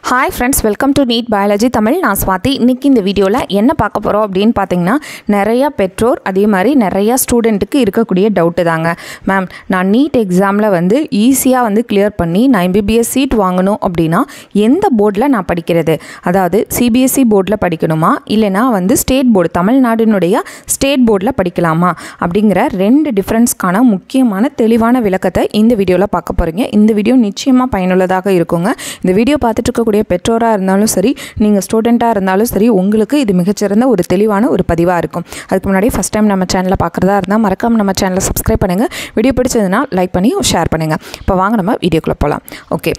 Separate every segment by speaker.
Speaker 1: hi friends welcome to NEET biology Tamil நான் ஸ்வாதி இன்னைக்கு இந்த வீடியோவில் என்ன பார்க்க போகிறோம் அப்படின்னு பார்த்தீங்கன்னா நிறையா பெற்றோர் அதே மாதிரி நிறையா ஸ்டூடெண்ட்டுக்கு இருக்கக்கூடிய டவுட்டு தாங்க மேம் நான் நீட் எக்ஸாமில் வந்து ஈஸியாக வந்து கிளியர் பண்ணி நான் எம்பிபிஎஸ் சீட் வாங்கணும் அப்படின்னா எந்த போர்டில் நான் படிக்கிறது அதாவது சிபிஎஸ்சி போர்டில் படிக்கணுமா இல்லைனா வந்து ஸ்டேட் போர்டு தமிழ்நாடுனுடைய ஸ்டேட் போர்டில் படிக்கலாமா அப்படிங்கிற ரெண்டு டிஃப்ரென்ஸ்க்கான முக்கியமான தெளிவான விளக்கத்தை இந்த வீடியோவில் பார்க்க போகிறீங்க இந்த வீடியோ நிச்சயமாக பயனுள்ளதாக இருக்குங்க இந்த வீடியோ பார்த்துட்டு இருக்கக்கூடிய பெற்றோராக இருந்தாலும் சரி நீங்கள் ஸ்டூடெண்ட்டாக இருந்தாலும் சரி உங்களுக்கு இது மிகச்சிறந்த ஒரு தெளிவான ஒரு பதிவாக இருக்கும் அதுக்கு முன்னாடி ஃபஸ்ட் டைம் நம்ம சேனலை பார்க்குறதா இருந்தால் மறக்காம நம்ம சேனலை சப்ஸ்கிரைப் பண்ணுங்கள் வீடியோ பிடிச்சதுன்னா லைக் பண்ணி ஷேர் பண்ணுங்கள் இப்போ வாங்க நம்ம வீடியோக்குள்ளே போகலாம் ஓகே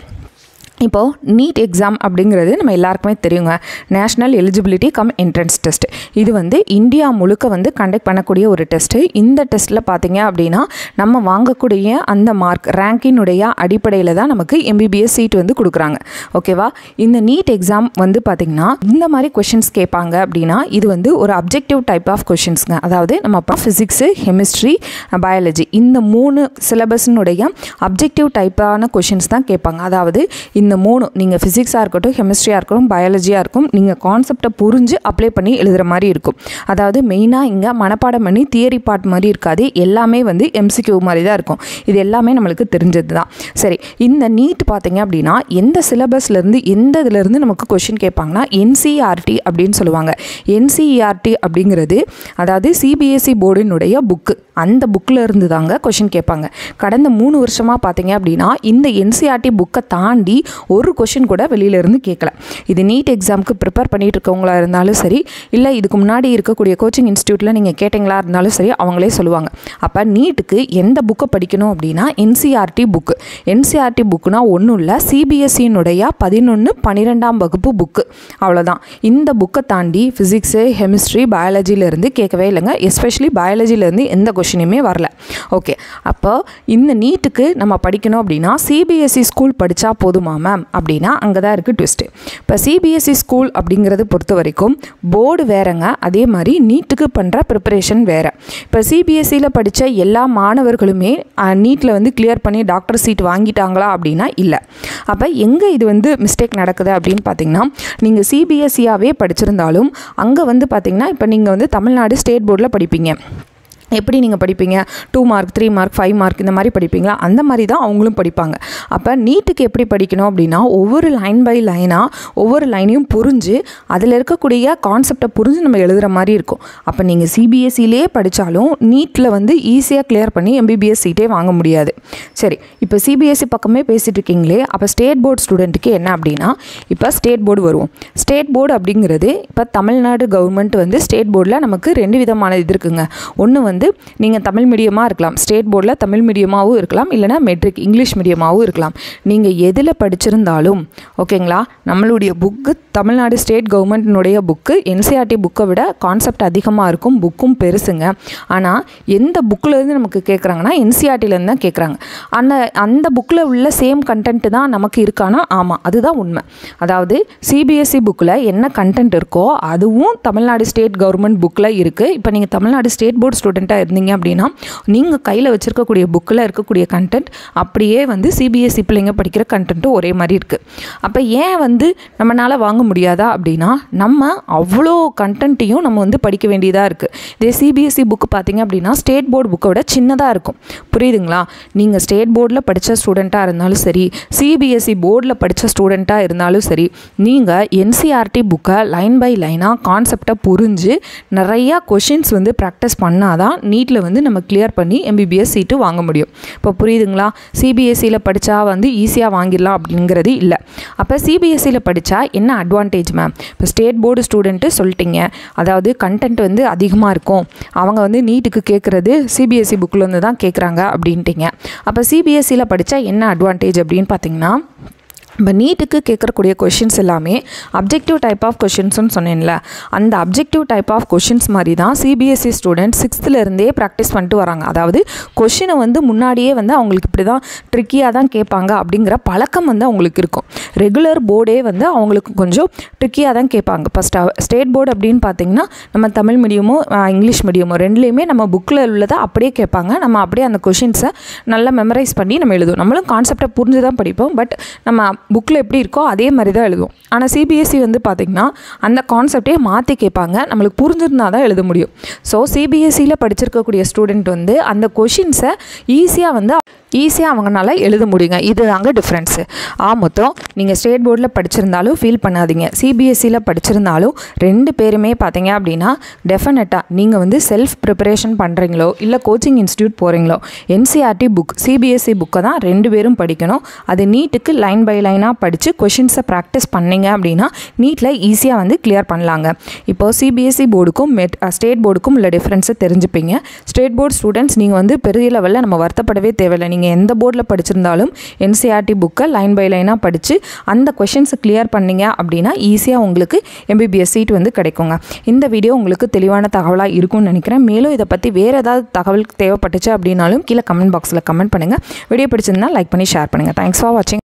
Speaker 1: இப்போது நீட் எக்ஸாம் அப்படிங்கிறது நம்ம எல்லாருக்குமே தெரியுங்க national eligibility cum entrance test இது வந்து இந்தியா முழுக்க வந்து கண்டக்ட் பண்ணக்கூடிய ஒரு டெஸ்ட்டு இந்த டெஸ்ட்டில் பார்த்தீங்க அப்படின்னா நம்ம வாங்கக்கூடிய அந்த மார்க் ரேங்கினுடைய அடிப்படையில் தான் நமக்கு எம்பிபிஎஸ் சீட் வந்து கொடுக்குறாங்க ஓகேவா இந்த நீட் எக்ஸாம் வந்து பார்த்திங்கன்னா இந்த மாதிரி கொஷின்ஸ் கேட்பாங்க அப்படின்னா இது வந்து ஒரு அப்ஜெக்டிவ் டைப் ஆஃப் கொஷின்ஸ்ங்க அதாவது நம்ம இப்போ ஃபிசிக்ஸு கெமிஸ்ட்ரி பயாலஜி இந்த மூணு சிலபஸினுடைய அப்ஜெக்டிவ் டைப்பான கொஷின்ஸ் தான் கேட்பாங்க அதாவது இந்த இந்த மூணு நீங்கள் ஃபிசிக்ஸாக இருக்கட்டும் கெமிஸ்ட்ரியாக இருக்கட்டும் பயாலஜியாக இருக்கும் நீங்கள் கான்செப்டை புரிஞ்சு அப்ளை பண்ணி எழுதுகிற மாதிரி இருக்கும் அதாவது மெயினாக இங்கே மனப்பாடம் பண்ணி தியரி பார்ட் மாதிரி இருக்காது எல்லாமே வந்து எம்சிக்யூ மாதிரி தான் இருக்கும் இது எல்லாமே நம்மளுக்கு தெரிஞ்சது தான் சரி இந்த நீட் பார்த்தீங்க அப்படின்னா எந்த சிலபஸ்லேருந்து எந்த இதுலேருந்து நமக்கு கொஷின் கேட்பாங்கன்னா என்சிஆர்டி அப்படின்னு சொல்லுவாங்க என்சிஆர்டி அப்படிங்கிறது அதாவது சிபிஎஸ்சி போர்டினுடைய புக்கு அந்த புக்கில் இருந்து தாங்க கொஷின் கேட்பாங்க கடந்த மூணு வருஷமாக பார்த்தீங்க அப்படின்னா இந்த என்சிஆர்டி புக்கை தாண்டி ஒரு கொஷின் கூட வெளியிலேருந்து கேட்கல இது நீட் எக்ஸாமுக்கு ப்ரிப்பேர் பண்ணிட்டு இருக்கவங்களா இருந்தாலும் சரி இல்லை இதுக்கு முன்னாடி இருக்கக்கூடிய கோச்சிங் இன்ஸ்டியூட்டில் நீங்கள் கேட்டிங்களா இருந்தாலும் சரி அவங்களே சொல்லுவாங்க அப்போ நீட்டுக்கு எந்த புக்கை படிக்கணும் அப்படின்னா என்சிஆர்டி புக்கு என்சிஆர்டி புக்குனா ஒன்றும் இல்லை சிபிஎஸ்சியினுடைய பதினொன்று பன்னிரெண்டாம் வகுப்பு புக்கு அவ்வளோதான் இந்த புக்கை தாண்டி ஃபிசிக்ஸு கெமிஸ்ட்ரி பயாலஜிலேருந்து கேட்கவே இல்லைங்க எஸ்பெஷலி பயாலஜிலேருந்து எந்த கொஷினுமே வரல ஓகே அப்போ இந்த நீட்டுக்கு நம்ம படிக்கணும் அப்படின்னா சிபிஎஸ்சி ஸ்கூல் படித்தா போதுமா மேம் அப்படின்னா அங்கே தான் இருக்குது ட்விஸ்ட்டு இப்போ சிபிஎஸ்சி ஸ்கூல் அப்படிங்கிறது பொறுத்த வரைக்கும் போர்டு வேறங்க அதே மாதிரி நீட்டுக்கு பண்ணுற ப்ரிப்பரேஷன் வேறு இப்போ சிபிஎஸ்சியில் படித்த எல்லா மாணவர்களுமே நீட்டில் வந்து கிளியர் பண்ணி டாக்டர் சீட் வாங்கிட்டாங்களா அப்படின்னா இல்லை அப்போ எங்கே இது வந்து மிஸ்டேக் நடக்குது அப்படின்னு பார்த்தீங்கன்னா நீங்கள் சிபிஎஸ்சியாகவே படிச்சிருந்தாலும் அங்கே வந்து பார்த்தீங்கன்னா இப்போ நீங்கள் வந்து தமிழ்நாடு ஸ்டேட் போர்டில் படிப்பீங்க எப்படி நீங்கள் படிப்பீங்க two mark three mark five mark இந்த மாதிரி படிப்பீங்களா அந்த மாதிரி தான் அவங்களும் படிப்பாங்க அப்போ நீட்டுக்கு எப்படி படிக்கணும் அப்படின்னா ஒவ்வொரு லைன் பை லைனாக ஒவ்வொரு லைனையும் புரிஞ்சு அதில் இருக்கக்கூடிய கான்செப்டை புரிஞ்சு நம்ம எழுதுகிற மாதிரி இருக்கும் அப்போ நீங்கள் சிபிஎஸ்சிலே படித்தாலும் நீட்டில் வந்து ஈஸியாக கிளியர் பண்ணி எம்பிபிஎஸ் சீட்டே வாங்க முடியாது சரி இப்போ சிபிஎஸ்சி பக்கமே பேசிகிட்டு இருக்கீங்களே அப்போ ஸ்டேட் போர்டு ஸ்டூடெண்ட்டுக்கு என்ன அப்படின்னா இப்போ ஸ்டேட் போர்டு வருவோம் ஸ்டேட் போர்டு அப்படிங்கிறது இப்போ தமிழ்நாடு கவர்மெண்ட் வந்து ஸ்டேட் போர்டில் நமக்கு ரெண்டு விதமான இது இருக்குங்க ஒன்று வந்து வந்து நீங்கள் தமிழ் மீடியமாக இருக்கலாம் ஸ்டேட் போர்டில் தமிழ் மீடியமாகவும் இருக்கலாம் இல்லைனா மெட்ரிக் இங்கிலீஷ் மீடியமாகவும் இருக்கலாம் நீங்கள் எதில் படிச்சிருந்தாலும் ஓகேங்களா நம்மளுடைய புக்கு தமிழ்நாடு ஸ்டேட் கவர்மெண்ட்டினுடைய புக்கு என்சிஆர்டி புக்கை விட கான்செப்ட் அதிகமாக இருக்கும் புக்கும் பெருசுங்க ஆனால் எந்த புக்கிலேருந்து நமக்கு கேட்குறாங்கன்னா என்சிஆர்டிலேருந்து தான் கேட்குறாங்க அந்த அந்த புக்கில் உள்ள சேம் கண்டென்ட்டு தான் நமக்கு இருக்கானா ஆமாம் அதுதான் உண்மை அதாவது சிபிஎஸ்சி புக்கில் என்ன கண்டென்ட் இருக்கோ அதுவும் தமிழ்நாடு ஸ்டேட் கவர்மெண்ட் புக்கில் இருக்குது இப்போ நீங்கள் தமிழ்நாடு ஸ்டேட் போர்டு ஸ்டூடெண்ட்டாக இருந்தீங்க அப்படின்னா நீங்கள் கையில் வச்சுருக்கக்கூடிய புக்கில் இருக்கக்கூடிய கண்டென்ட் அப்படியே வந்து சிபிஎஸ்சி பிள்ளைங்க படிக்கிற கண்டென்ட்டும் ஒரே மாதிரி இருக்குது அப்போ ஏன் வந்து நம்மளால் வாங்க முடியாதா அப்படின்னா நம்ம அவ்வளோ கண்டென்ட்டையும் நம்ம வந்து படிக்க வேண்டியதாக இருக்குது இதே சிபிஎஸ்சி புக்கு பார்த்தீங்க அப்படின்னா ஸ்டேட் போர்டு புக்கை விட சின்னதாக இருக்கும் புரியுதுங்களா நீங்கள் ஸ்டேட் போர்டில் படித்த ஸ்டூடெண்ட்டாக இருந்தாலும் சரி சிபிஎஸ்சி போர்டில் படித்த ஸ்டூடெண்ட்டாக இருந்தாலும் சரி நீங்கள் என்சிஆர்டி புக்கை லைன் பை லைனாக கான்செப்டை புரிஞ்சு நிறையா கொஷின்ஸ் வந்து ப்ராக்டிஸ் பண்ணால் தான் நீட்டில் வந்து நம்ம கிளியர் பண்ணி எம்பிபிஎஸ் சீட்டு வாங்க முடியும் இப்போ புரியுதுங்களா சிபிஎஸ்சியில் படித்தா வந்து ஈஸியாக வாங்கிடலாம் அப்படிங்கிறது இல்லை அப்போ சிபிஎஸ்சியில் படித்தா என்ன அட்வான்டேஜ் மேம் இப்போ ஸ்டேட் போர்டு ஸ்டூடெண்ட்டு சொல்லிட்டீங்க அதாவது கண்டென்ட் வந்து அதிகமாக இருக்கும் அவங்க வந்து நீட்டுக்கு கேட்குறது சிபிஎஸ்சி புக்கில் தான் கேட்குறாங்க அப்படின்ட்டிங்க அப்போ சிபிஎஸ்சியில் படித்தா என்ன அட்வான்டேஜ் அப்படின்னு பார்த்தீங்கன்னா இப்போ நீட்டுக்கு கேட்கக்கூடிய கொஷின்ஸ் எல்லாமே அப்ஜெக்டிவ் டைப் ஆஃப் கொஷின்ஸ்னு சொன்னேன்ல அந்த அப்ஜெக்டிவ் டைப் ஆஃப் கொஷின்ஸ் மாதிரி தான் சிபிஎஸ்சி ஸ்டூடெண்ட் சிக்ஸ்த்துலேருந்தே ப்ராக்டிஸ் பண்ணிட்டு வராங்க அதாவது கொஷினை வந்து முன்னாடியே வந்து அவங்களுக்கு இப்படி தான் ட்ரிக்கியாக தான் கேட்பாங்க அப்படிங்கிற பழக்கம் வந்து அவங்களுக்கு இருக்கும் ரெகுலர் போர்டே வந்து அவங்களுக்கு கொஞ்சம் ட்ரிக்கியாக தான் கேட்பாங்க இப்போ ஸ்டா ஸ்டேட் போர்டு அப்படின்னு பார்த்தீங்கன்னா நம்ம தமிழ் மீடியமோ இங்கிலீஷ் மீடியமோ ரெண்டுலேயுமே நம்ம புக்கில் உள்ளதை அப்படியே கேட்பாங்க நம்ம அப்படியே அந்த கொஷின்ஸை நல்லா மெமரைஸ் பண்ணி நம்ம எழுதுவோம் நம்மளும் கான்செப்டை புரிஞ்சு தான் படிப்போம் பட் நம்ம புக்கில் எப்படி இருக்கோ அதே மாதிரி தான் எழுதுவோம் ஆனால் சிபிஎஸ்சி வந்து பார்த்திங்கன்னா அந்த கான்செப்டே மாற்றி கேட்பாங்க நம்மளுக்கு புரிஞ்சிருந்தா தான் எழுத முடியும் ஸோ சிபிஎஸ்சியில் படிச்சிருக்கக்கூடிய ஸ்டூடெண்ட் வந்து அந்த கொஷின்ஸை ஈஸியாக வந்து ஈஸியாக அவங்களால எழுத முடியுங்க இது தாங்க டிஃப்ரென்ஸு ஆ மொத்தம் நீங்கள் ஸ்டேட் போர்டில் படிச்சிருந்தாலும் ஃபீல் பண்ணாதீங்க சிபிஎஸ்சியில் படிச்சிருந்தாலும் ரெண்டு பேருமே பார்த்தீங்க அப்படின்னா டெஃபினட்டாக நீங்கள் வந்து செல்ஃப் ப்ரிப்பரேஷன் பண்ணுறீங்களோ இல்லை கோச்சிங் இன்ஸ்டியூட் போகிறீங்களோ என்சிஆர்டி புக் சிபிஎஸ்சி புக்கை தான் ரெண்டு பேரும் படிக்கணும் அது நீட்டுக்கு லைன் பை லைனாக படித்து கொஷின்ஸை ப்ராக்டிஸ் பண்ணீங்க அப்படின்னா நீட்டில் ஈஸியாக வந்து கிளியர் பண்ணலாங்க இப்போது சிபிஎஸ்சி போர்டுக்கும் மெட் ஸ்டேட் போர்டுக்கும் உள்ள டிஃப்ரென்ஸை தெரிஞ்சுப்பீங்க ஸ்டேட் போர்ட் ஸ்டூடெண்ட்ஸ் நீங்கள் வந்து பெரிய லெவலில் நம்ம வருத்தப்படவே தேவையில்லை நீங்கள் எந்த போர்டில் படிச்சிருந்தாலும் என்சிஆர்டி புக்கை லைன் பை லைனாக படித்து அந்த கொஷின்ஸை கிளியர் பண்ணீங்க அப்படின்னா ஈஸியாக உங்களுக்கு எம்பிபிஎஸ் சீட் வந்து கிடைக்குங்க இந்த வீடியோ உங்களுக்கு தெளிவான தகவலாக இருக்கும்னு நினைக்கிறேன் மேலும் இதை பற்றி வேறு ஏதாவது தகவல் தேவைப்பட்டுச்சு அப்படின்னாலும் கீழே கமெண்ட் பாக்ஸில் கமெண்ட் பண்ணுங்கள் வீடியோ பிடிச்சிருந்தா லைக் பண்ணி ஷேர் பண்ணுங்கள் தேங்க்ஸ் ஃபார் வாட்சிங்